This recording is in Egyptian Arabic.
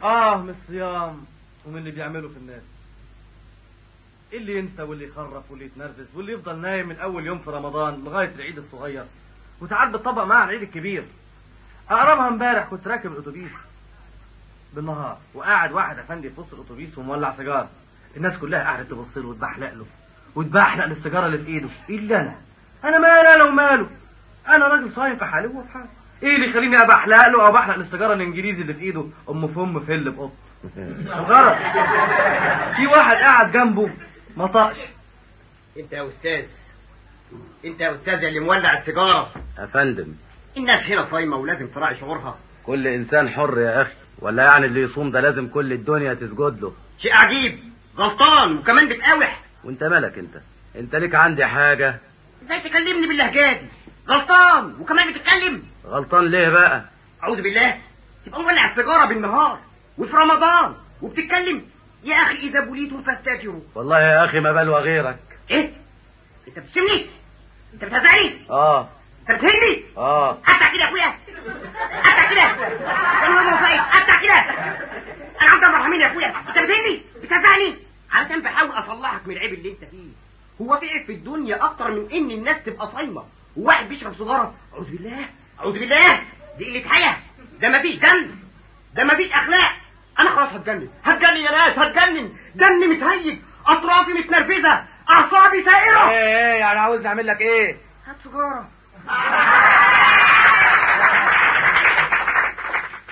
اه من الصيام ومن اللي بيعمله في الناس اللي ينسى واللي يخرف واللي يتنرفز واللي يفضل نايم من اول يوم في رمضان لغايه العيد الصغير وساعات بتطبق معاه العيد الكبير اقربها امبارح كنت راكب الاتوبيس بالنهار وقاعد واحد افندي في وسط الاتوبيس ومولع سيجاره الناس كلها قاعده تبص له وتبحلق له وتبحلق للسيجاره اللي في ايده الا انا انا مالي انا وماله انا راجل صايم في حالي وهو في حالي ايه اللي يخليني ابحلق له او بحلق للسيجاره الانجليزي اللي في ايده ام فم فل بقط غلط في واحد قاعد جنبه ما طقش انت يا استاذ انت يا استاذ اللي مولع السيجاره افندم الناس هنا صايمه ولازم تراعي شعورها كل انسان حر يا اخي ولا يعني اللي يصوم ده لازم كل الدنيا تسجد له شيء عجيب غلطان وكمان بتقاوح وانت مالك انت انت ليك عندي حاجة ازاي تكلمني باللهجه دي غلطان وكمان بتتكلم غلطان ليه بقى اعوذ بالله تبقى مولع السيجاره بالنهار وفي رمضان وبتتكلم يا اخي اذا بليتم فاستغفروا والله يا اخي ما بلوى غيرك ايه انت بتشتمني انت بتهزقني اه انت بتهني اه قطع كده يا اخويا قطع كده انا ما بوافقك قطع كده انا عبد الرحمن يا اخويا انت بتهني بتهزقني علشان بحاول اصلحك من العيب اللي انت فيه هو في عيب في الدنيا اكتر من ان الناس تبقى صايمه وواحد بيشرب سيجاره اعوذ بالله اعوذ بالله دي قله حياه ده مفيش دم ده مفيش اخلاق انا خلاص هتجنن هتجنن يا ناس هتجنن دمي متهيج اطرافي متنرفزه اعصابي سائره ايه ايه يعني عاوز نعمل لك ايه هات سيجاره